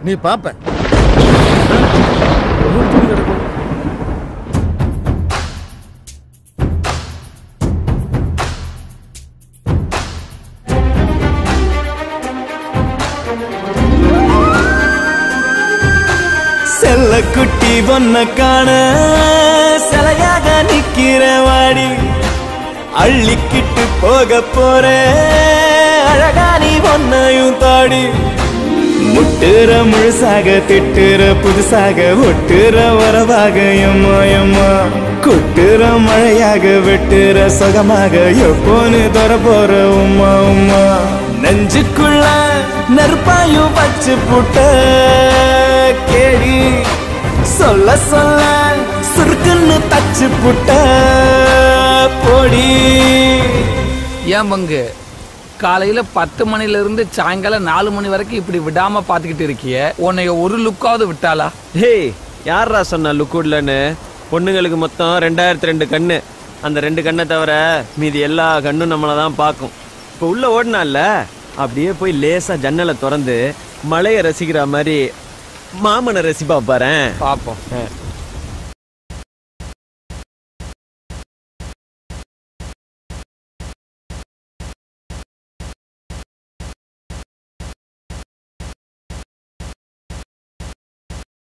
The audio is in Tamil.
நீ பாப்ப செல்ல குட்டி பொண்ண காண சிலையாக நிக்கிற வாடி அள்ளிக்கிட்டு போக போற அழகா நீ பொண்ணையும் தாடி முட்டுற முழுசாக திட்டுற புதுசாக ஒட்டுற வரவாக எம்மா எம்மா கொட்டுற மழையாக வெட்டுற சுகமாக எப்போன்னு தர போற உம்மா உம்மா நெஞ்சுக்குள்ள நெருப்பாயும் வச்சு புட்ட கேடி சொல்ல சொல்ல சுருக்குன்னு தச்சு புட்ட பொடி ஏன் பங்கு காலையில பத்து மணில இருந்து சாயங்காலம் நாலு மணி வரைக்கும் இப்படி விடாம பாத்துக்கிட்டு இருக்கிய உன்னைய ஒரு லுக்காவது விட்டாளா ஹேய் யாரா சொன்னா லுக்குட்லன்னு பொண்ணுங்களுக்கு மொத்தம் ரெண்டாயிரத்தி ரெண்டு கண்ணு அந்த ரெண்டு கண்ணை தவிர மீதி எல்லா கண்ணும் நம்மளை தான் பார்க்கும் இப்போ உள்ள ஓடினால அப்படியே போய் லேசா ஜன்னலை திறந்து மழையை ரசிக்கிற மாதிரி மாமனை ரசிப்பா பாரேன் பாப்போம்